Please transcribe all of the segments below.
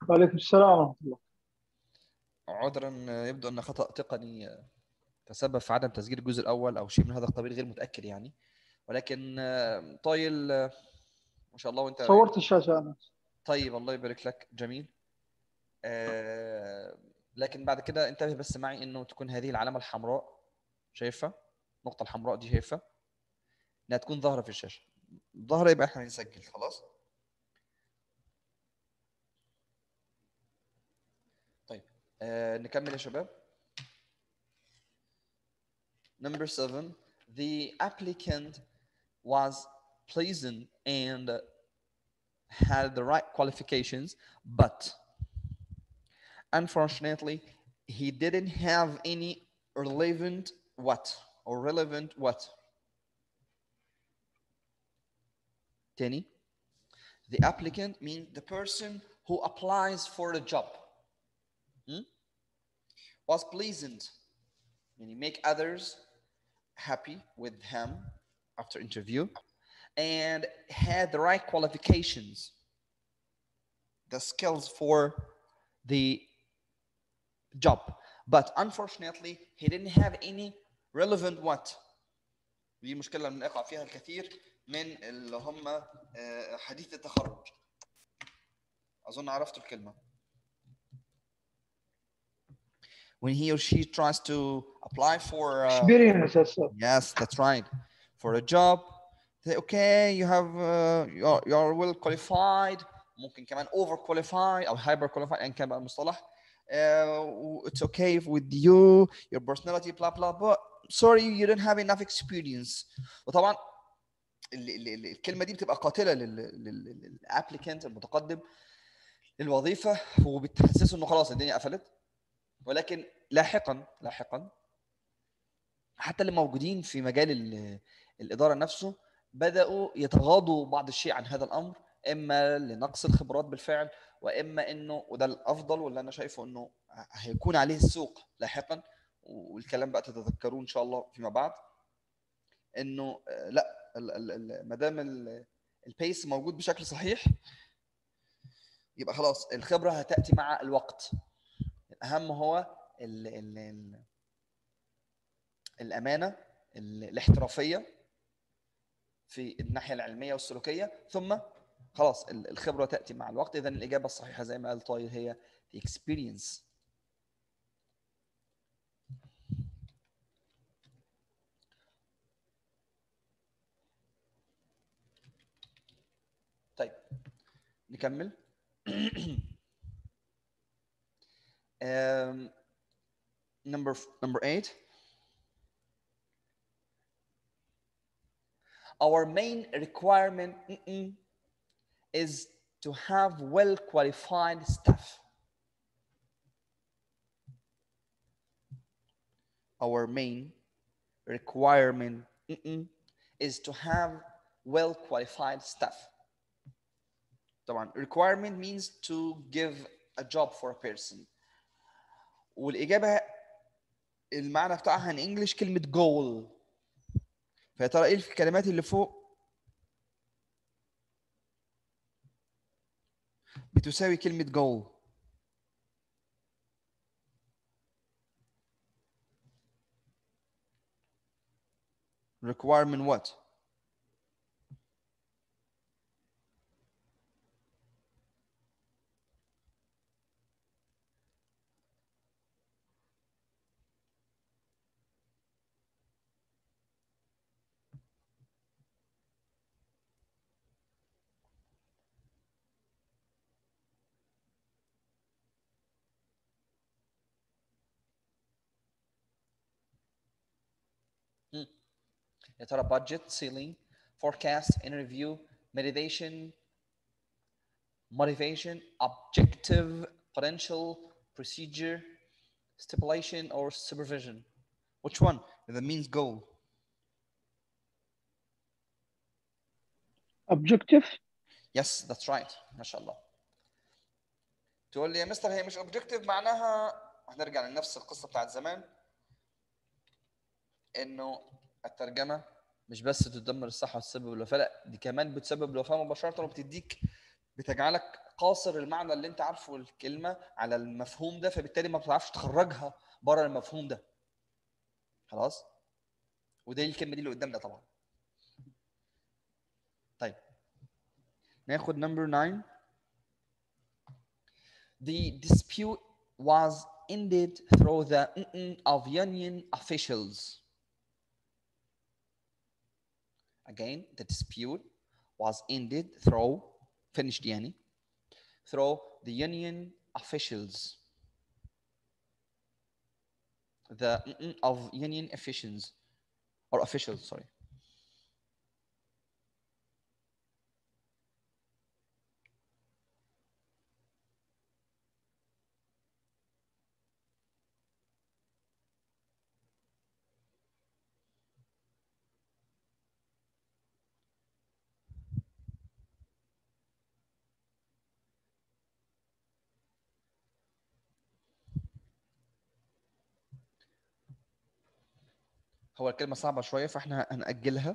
وعليكم السلام ورحمه الله عذرا يبدو ان خطا تقني تسبب في عدم تسجيل الجزء الاول او شيء من هذا القبيل غير متاكد يعني ولكن طايل ما شاء الله وانت صورت الشاشه انا طيب الله يبارك لك جميل آه، لكن بعد كده انتبه بس معي انه تكون هذه العلامه الحمراء شايفها النقطه الحمراء دي شايفها انها تكون ظاهره في الشاشه ظاهره يبقى احنا هنسجل خلاص طيب آه نكمل يا شباب number seven the applicant was pleasant and had the right qualifications but unfortunately he didn't have any relevant what or relevant what Tenny, the applicant means the person who applies for the job hmm? was pleasant meaning make others happy with him after interview and had the right qualifications the skills for the job but unfortunately he didn't have any relevant what دي مشكلة بنقع فيها الكثير من اللي هم آه، حديث التخرج أظن عرفتوا الكلمة when he or she tries to apply for uh, experience yes sir. Yes, that's right. For a job, say, okay, you have uh, you're, you're well qualified ممكن كمان over qualified أو hyper qualified أيا كان بقى المصطلح. Uh, it's okay with you, your personality, blah blah. But sorry, you don't have enough experience. وطبعا ال- ال- ال- الكلمة دي بتبقى قاتلة للابليكانت المتقدم للوظيفة وبتحسسه انه خلاص الدنيا قفلت ولكن لاحقا لاحقا حتى اللي موجودين في مجال ال- الاداره نفسه بداوا يتغاضوا بعض الشيء عن هذا الامر اما لنقص الخبرات بالفعل واما انه وده الافضل واللي انا شايفه انه هيكون عليه السوق لاحقا والكلام بقى تتذكروه ان شاء الله فيما بعد انه آه، لا ال- ال- ال- ما دام ال- البيس موجود بشكل صحيح يبقى خلاص الخبره هتاتي مع الوقت الاهم هو ال ال ال الامانه ال- الاحترافيه في الناحيه العلميه والسلوكيه ثم خلاص ال- الخبره تاتي مع الوقت اذا الاجابه الصحيحه زي ما قال طايل هي the experience طيب نكمل um, number number eight our main requirement mm-mm, is to have well qualified staff. Our main requirement mm-mm, is to have well qualified staff. طبعا requirement means to give a job for a person. والإجابة المعنى بتاعها in English كلمة goal. فيا ترى ايه الكلمات اللي فوق بتساوي كلمة goal requirement what يا ترى budget ceiling forecast interview meditation motivation objective potential procedure stipulation or supervision which one that means goal objective yes that's right ما شاء الله تقول لي يا مستر هي مش objective معناها هنرجع لنفس القصه بتاعت زمان انه الترجمه مش بس تدمر الصحه وتسبب الوفاه لا دي كمان بتسبب الوفاه مباشره وبتديك بتجعلك قاصر المعنى اللي انت عارفه الكلمه على المفهوم ده فبالتالي ما بتعرفش تخرجها بره المفهوم ده خلاص وده الكلمه دي اللي قدامنا طبعا طيب ناخد number 9 The dispute was ended through the mm-mm of union officials. Again, the dispute was ended through finished يعني through the union officials. The mm-mm of union officials or officials, sorry. هو الكلمة صعبة شوية فاحنا هنأجلها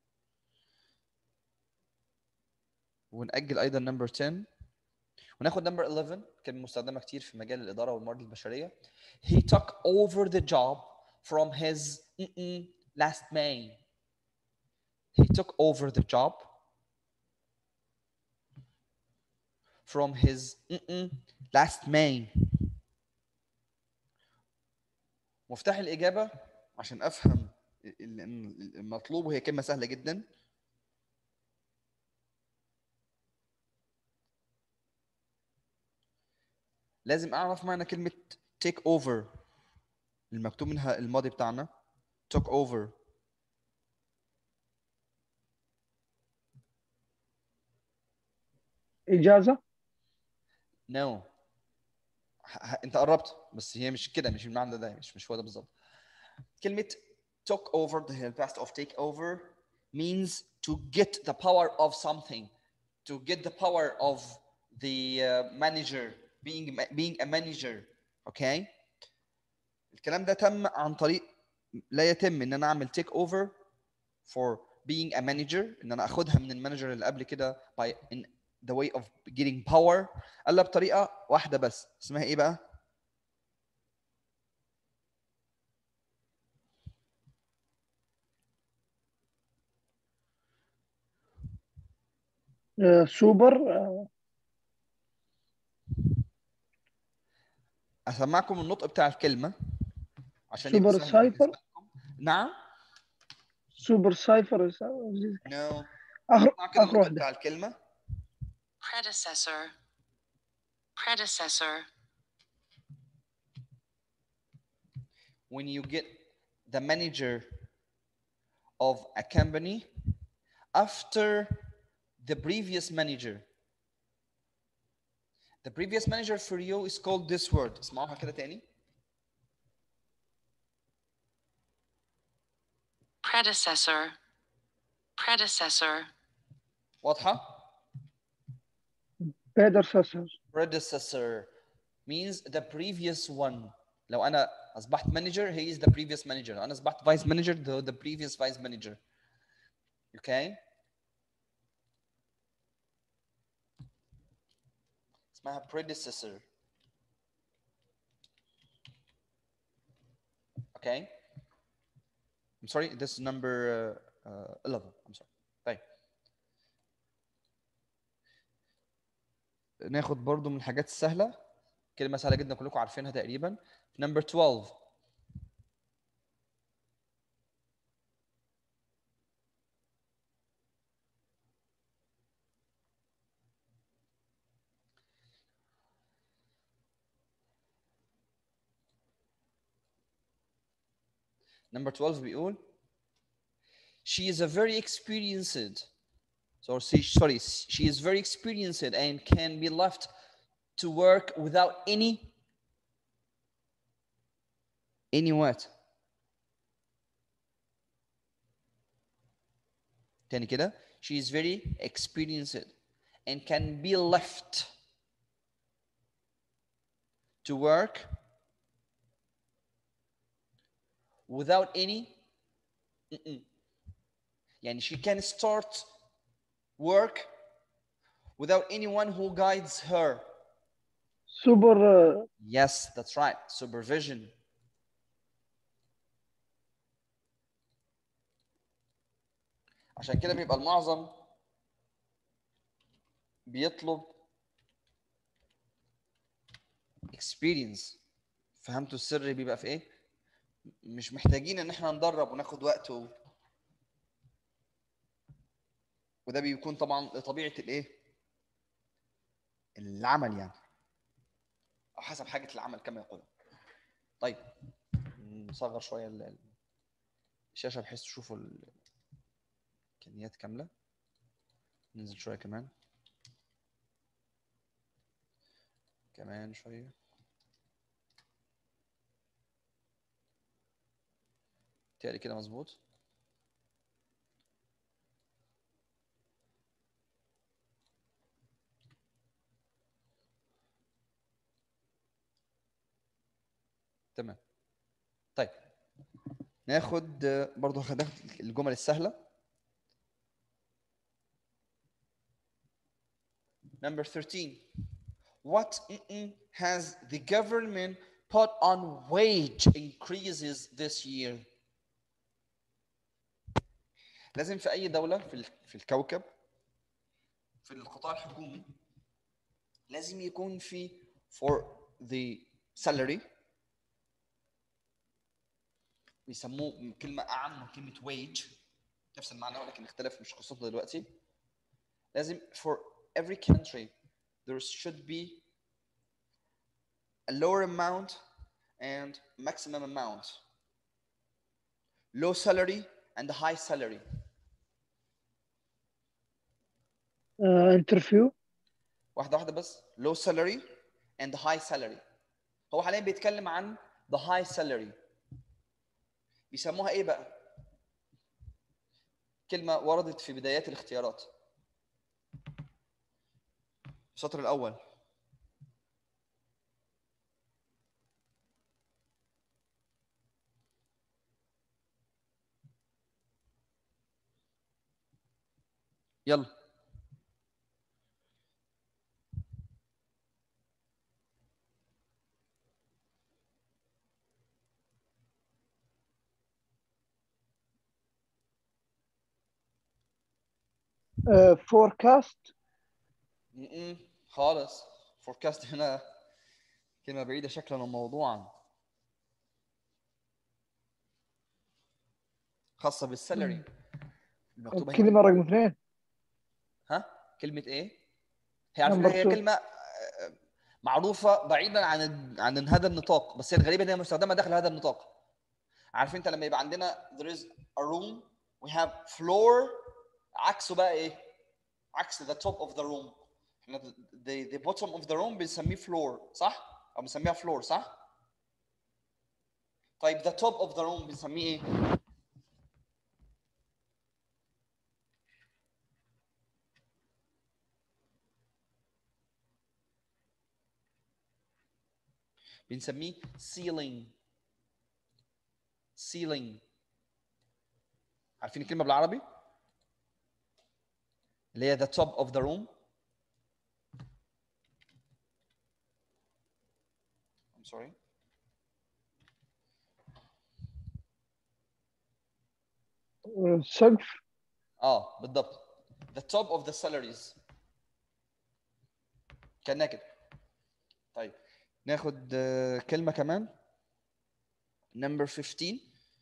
ونأجل أيضا نمبر 10 وناخد نمبر 11 كلمة مستخدمة كتير في مجال الإدارة والموارد البشرية He took over the job from his mm-mm last May. He took over the job from his mm-mm last May. مفتاح الإجابة عشان أفهم ال- ال- المطلوب وهي كلمة سهلة جدا لازم أعرف معنى كلمة take over المكتوب منها الماضي بتاعنا took over إجازة no ه- ه- انت قربت بس هي مش كده مش المعنى ده مش مش هو ده بالظبط كلمة took over the past of take over means to get the power of something to get the power of the uh, manager being being a manager okay الكلام ده تم عن طريق لا يتم ان انا اعمل take over for being a manager ان انا اخدها من المانجر اللي قبل كده by in the way of getting power الا بطريقه واحده بس اسمها ايه بقى آه، سوبر آه، اسمعكم النطق بتاع الكلمه عشان يبقى سوبر سهل سايفر بالنسبة لكم. نعم سوبر سايفر نو اخر اسمع كده اخر النطق واحدة بتاع الكلمه predecessor, predecessor, when you get the manager of a company after the previous manager. The previous manager for you is called this word. اسمعوها كده تاني. predecessor, predecessor, واضحة؟ predecessor Predecessor means the previous one. لو أنا أصبحت manager, he is the previous manager. لو أنا أصبحت vice manager, the, the previous vice manager. Okay? اسمها predecessor. Okay? I'm sorry, this is number uh, uh, 11. I'm sorry. طيب. ناخد برضو من الحاجات السهلة كلمة سهلة جدا كلكم عارفينها تقريبا number 12 number 12 بيقول she is a very experienced so she, sorry she is very experienced and can be left to work without any any what تاني كده she is very experienced and can be left to work without any Mm-mm. يعني she can start work without anyone who guides her سوبر آه، yes that's right supervision عشان كده بيبقى المعظم بيطلب experience فهمتوا السر بيبقى في ايه مش محتاجين ان احنا ندرب وناخد وقت و... وده بيكون طبعا لطبيعه الايه العمل يعني او حسب حاجه العمل كما يقول طيب نصغر شويه ال- ال- الشاشه بحيث تشوفوا ال- الامكانيات كامله ننزل شويه كمان كمان شويه تقري كده مظبوط تمام طيب ناخد آه، برضو هناخد الجمل السهله Number 13. What mm-mm has the government put on wage increases this year? لازم في أي دولة في ال- في الكوكب في القطاع الحكومي لازم يكون في for the salary بيسموه كلمة أعم من كلمة wage نفس المعنى ولكن اختلف مش قصتنا دلوقتي لازم for every country there should be a lower amount and maximum amount low salary and a high salary انترفيو واحدة واحدة بس low salary and high salary هو حاليا بيتكلم عن the high salary بيسموها ايه بقى؟ كلمة وردت في بدايات الاختيارات السطر الأول يلا فوركاست م-م. خالص فوركاست هنا كلمة بعيدة شكلا وموضوعا خاصة بالسالري المكتوبة هنا كلمة رقم اثنين ها كلمة ايه؟ هي على Number فكرة هي two. كلمة آه، معروفة بعيدا عن ال- عن هذا النطاق بس هي الغريبة ان هي مستخدمة داخل هذا النطاق عارف انت لما يبقى عندنا there is a room we have floor عكسه بقى ايه؟ عكس the top of the room احنا the, the bottom of the room بنسميه floor صح؟ او بنسميها floor صح؟ طيب the top of the room بنسميه ايه؟ بنسميه ceiling ceiling عارفين الكلمة بالعربي؟ اللي هي the top of the room I'm sorry سقف اه بالضبط the top of the salaries كانها كده طيب ناخد آه، كلمة كمان number 15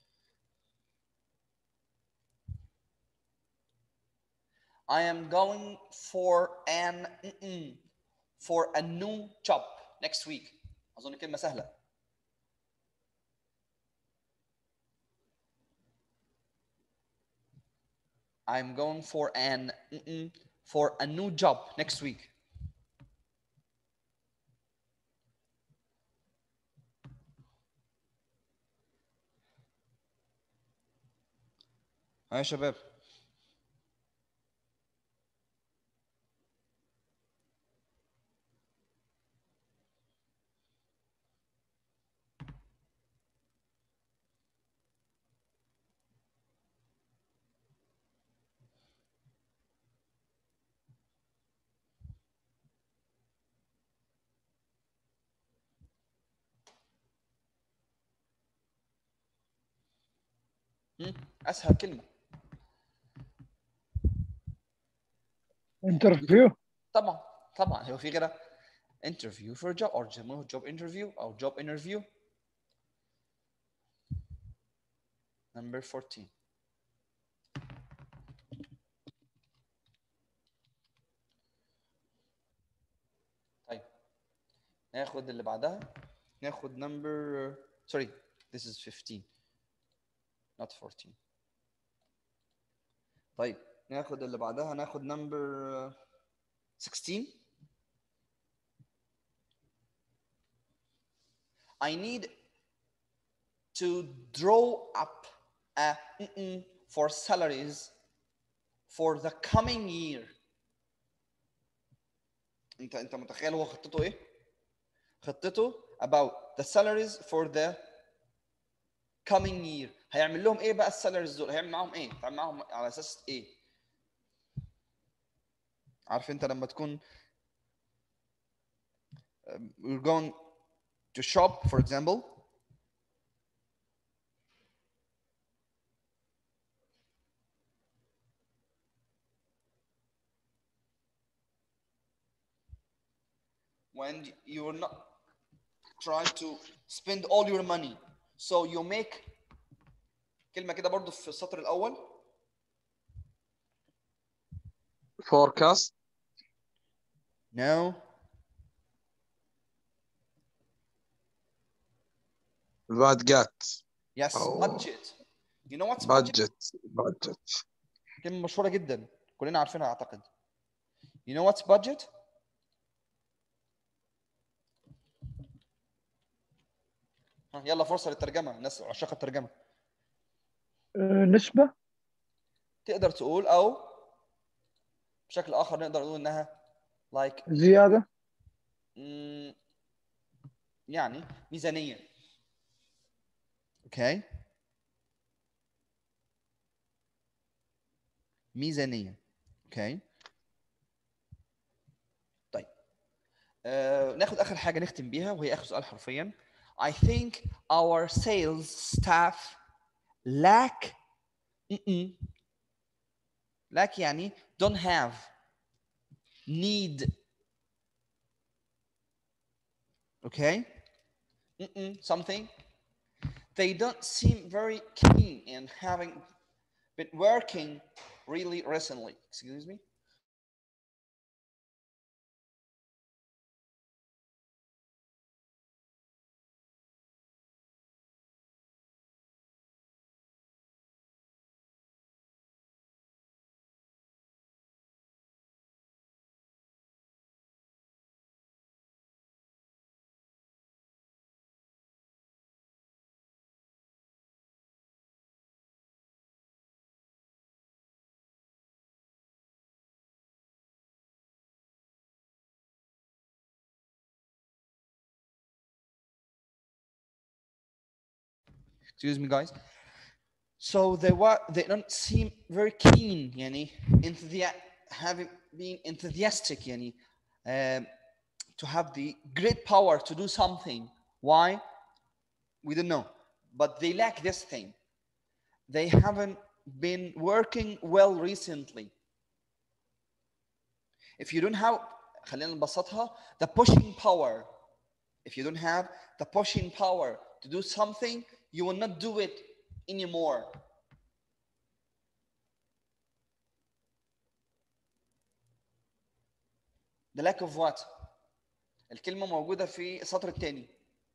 I am going for an mm-mm, for a new job next week أظن كلمة سهلة I'm going for an mm-mm, for a new job next week. ها يا شباب مم، اسهل كلمه انترفيو طبعا طبعا هو في غيرها interview for a job or يسموه job interview او job interview number 14 طيب ناخد اللي بعدها ناخد number sorry this is 15 not 14 طيب ناخد اللي بعدها ناخد number 16 I need to draw up a mm-mm for salaries for the coming year. انت انت متخيل هو خطته ايه؟ خطته about the salaries for the coming year هيعمل لهم ايه بقى السالاريز دول؟ هيعمل معاهم ايه؟ هيعمل معاهم على اساس ايه؟ عارف انت لما تكون um, you're going to shop for example when you will not try to spend all your money so you make كلمة كده برضو في السطر الأول forecast no بعد جات yes Oh. budget you know what's budget budget budget كلمة مشهورة جدا كلنا عارفينها أعتقد you know what's budget ها، يلا فرصة للترجمة الناس عشاق الترجمة آه، نسبة تقدر تقول أو بشكل آخر نقدر نقول إنها like زيادة mm, يعني ميزانية اوكي ميزانية اوكي طيب آه ناخد آخر حاجة نختم بيها وهي آخر سؤال حرفيا I think our sales staff lack Mm-mm. lack يعني don't have need okay Mm-mm, something they don't seem very keen in having been working really recently excuse me excuse me guys so they were they don't seem very keen يعني enthusi- having been enthusiastic يعني um, to have the great power to do something why we don't know but they lack this thing they haven't been working well recently if you don't have خلينا نبسطها the pushing power if you don't have the pushing power to do something you will not do it anymore the lack of what الكلمة موجودة في السطر الثاني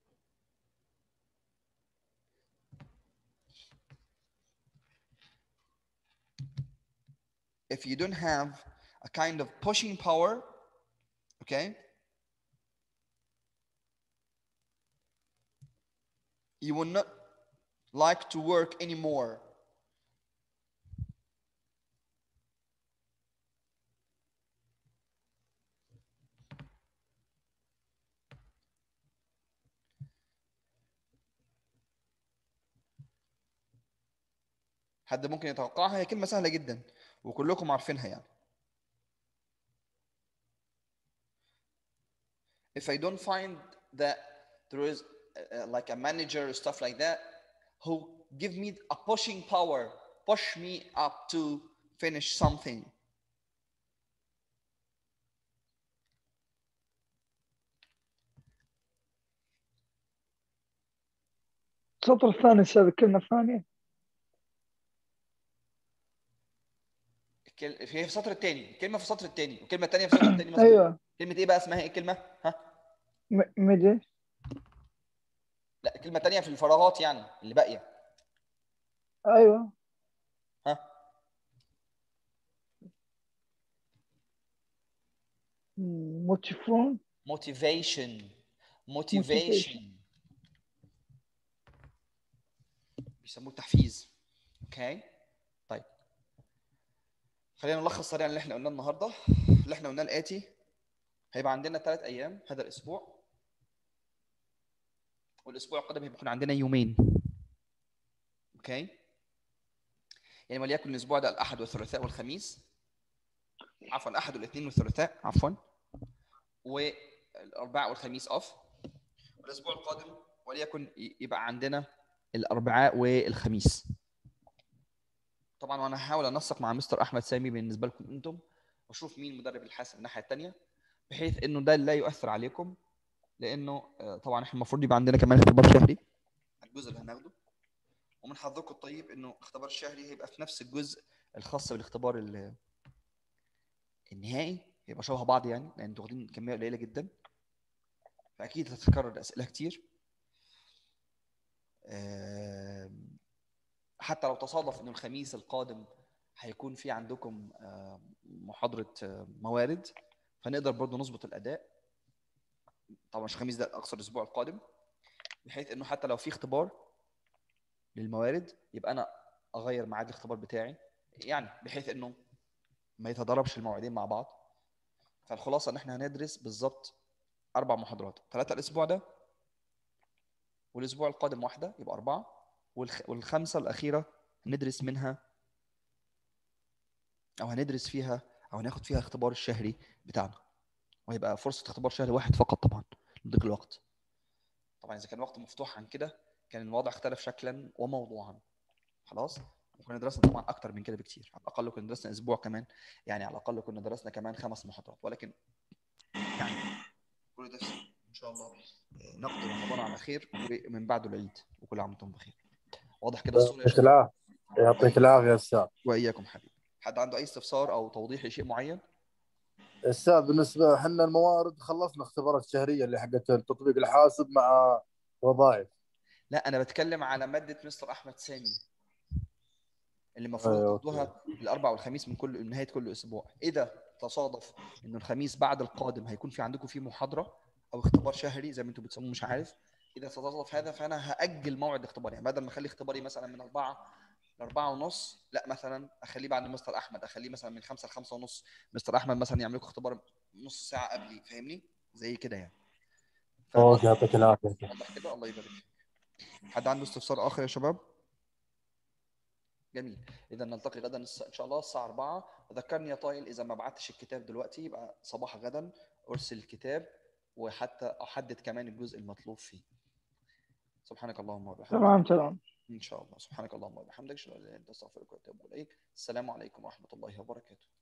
if you don't have a kind of pushing power okay you will not like to work anymore حد ممكن يتوقعها هي كلمة سهلة جدا وكلكم عارفينها يعني if I don't find that there is uh, like a manager or stuff like that who give me a pushing power push me up to finish something السطر الثاني استاذ الكلمة الثانية الكل- هي في السطر الثاني الكلمه في السطر الثاني والكلمه الثانيه في السطر الثاني مظبوط ايوه كلمه ايه بقى اسمها ايه الكلمه ها م- ميدي لا الكلمه الثانيه في الفراغات يعني اللي باقيه ايوه ها موتيفون motivation motivation بيسموه التحفيز اوكي طيب خلينا نلخص سريعا اللي احنا قلناه النهارده اللي احنا قلناه الاتي هيبقى عندنا ثلاث ايام هذا الاسبوع والاسبوع القادم هيبقى يكون عندنا يومين اوكي يعني وليكن الاسبوع ده الاحد والثلاثاء والخميس عفوا الاحد والاثنين والثلاثاء عفوا والاربعاء والخميس اوف والاسبوع القادم وليكن ي- يبقى عندنا الاربعاء والخميس طبعا وانا هحاول انسق مع مستر احمد سامي بالنسبه لكم انتم واشوف مين مدرب الحاسب الناحيه الثانيه بحيث انه ده لا يؤثر عليكم لانه آه، طبعا احنا المفروض يبقى عندنا كمان اختبار شهري الجزء اللي هناخده ومن حظكم الطيب انه اختبار الشهري هيبقى في نفس الجزء الخاص بالاختبار ال- النهائي هيبقى شبه بعض يعني لان انتوا واخدين كميه قليله جدا فاكيد هتتكرر اسئله كتير آم، حتى لو تصادف ان الخميس القادم هيكون في عندكم آم، محاضره آم، موارد فنقدر برضو نظبط الاداء طبعا مش الخميس ده اقصى الاسبوع القادم بحيث انه حتى لو في اختبار للموارد يبقى انا اغير ميعاد الاختبار بتاعي يعني بحيث انه ما يتضاربش الموعدين مع بعض فالخلاصه ان احنا هندرس بالظبط اربع محاضرات ثلاثه الاسبوع ده والاسبوع القادم واحده يبقى اربعه والخ... والخمسه الاخيره هندرس منها او هندرس فيها او هناخد فيها اختبار الشهري بتاعنا وهيبقى فرصه اختبار شهري واحد فقط طبعا لضيق الوقت طبعا اذا كان وقت مفتوح عن كده كان الوضع اختلف شكلا وموضوعا خلاص وكنا درسنا طبعا اكتر من كده بكتير على الاقل كنا درسنا اسبوع كمان يعني على الاقل كنا درسنا كمان خمس محاضرات ولكن يعني كل ده ان شاء الله نقضي رمضان على خير ومن بعده العيد وكل عام وانتم بخير واضح كده الصوره يا يعطيك شباب؟ العافية يعطيك العافية يا أستاذ واياكم حبيبي حد عنده اي استفسار او توضيح لشيء معين أستاذ بالنسبة احنا الموارد خلصنا اختبارات الشهرية اللي حقت التطبيق الحاسب مع وظائف لا انا بتكلم على ماده مستر احمد سامي اللي المفروض أيوة، تاخدوها الاربع والخميس من كل نهايه كل اسبوع اذا تصادف انه الخميس بعد القادم هيكون في عندكم فيه محاضره او اختبار شهري زي ما انتم بتسموه مش عارف اذا تصادف هذا فانا هاجل موعد الاختبار يعني بدل ما اخلي اختباري مثلا من أربعة لأربعة ونص لا مثلا اخليه بعد مستر احمد اخليه مثلا من خمسة لخمسة ونص مستر احمد مثلا يعمل لكم اختبار نص ساعه قبلي فاهمني زي كده يعني فاهم أوكي يعطيك العافية واضح كده الله يبارك فيك حد عنده استفسار اخر يا شباب جميل اذا نلتقي غدا الس- ان شاء الله الساعه 4 وذكرني يا طايل اذا ما بعتش الكتاب دلوقتي يبقى صباح غدا ارسل الكتاب وحتى احدد كمان الجزء المطلوب فيه سبحانك اللهم وبحمدك تمام تمام ان شاء الله سبحانك اللهم وبحمدك اشهد ان لا اله الا انت استغفرك واتوب اليك السلام عليكم ورحمه الله وبركاته